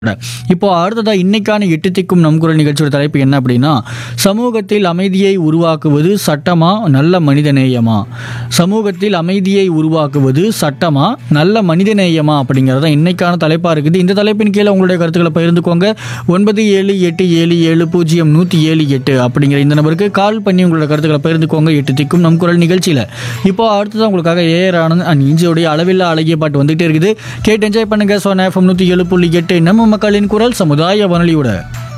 இப்போ அடுத்ததா இன்னைக்கான எட்டு திக்கும் நம் குரல் நிகழ்ச்சியோட தலைப்பு என்ன அப்படின்னா சமூகத்தில் அமைதியை உருவாக்குவது சட்டமா நல்ல மனிதநேயமா சமூகத்தில் அமைதியை உருவாக்குவது சட்டமா நல்ல மனிதநேயமா அப்படிங்கிறது தான் இன்னைக்கான தலைப்பா இருக்குது இந்த தலைப்பின் கீழே உங்களுடைய கருத்துக்களை பகிர்ந்துக்கோங்க ஒன்பது ஏழு எட்டு ஏழு ஏழு பூஜ்ஜியம் நூற்றி ஏழு எட்டு அப்படிங்கிற இந்த நம்பருக்கு கால் பண்ணி உங்களோட கருத்துக்களை பகிர்ந்துக்கோங்க எட்டு திக்கும் நம் குரல் நிகழ்ச்சியில் இப்போ அடுத்ததான் உங்களுக்காக ஏஆர் ஆனந்த் அண்ட் இஞ்சியோடைய அளவில்லா அழகிய பாட்டு வந்துகிட்டே இருக்குது கேட்டு என்ஜாய் பண்ணுங்க சோனா எஃப்எம் நூற்றி ஏழு புள்ளி எட்டு நம்ம மக்களின் குரல் சமுதாய வானொலியோட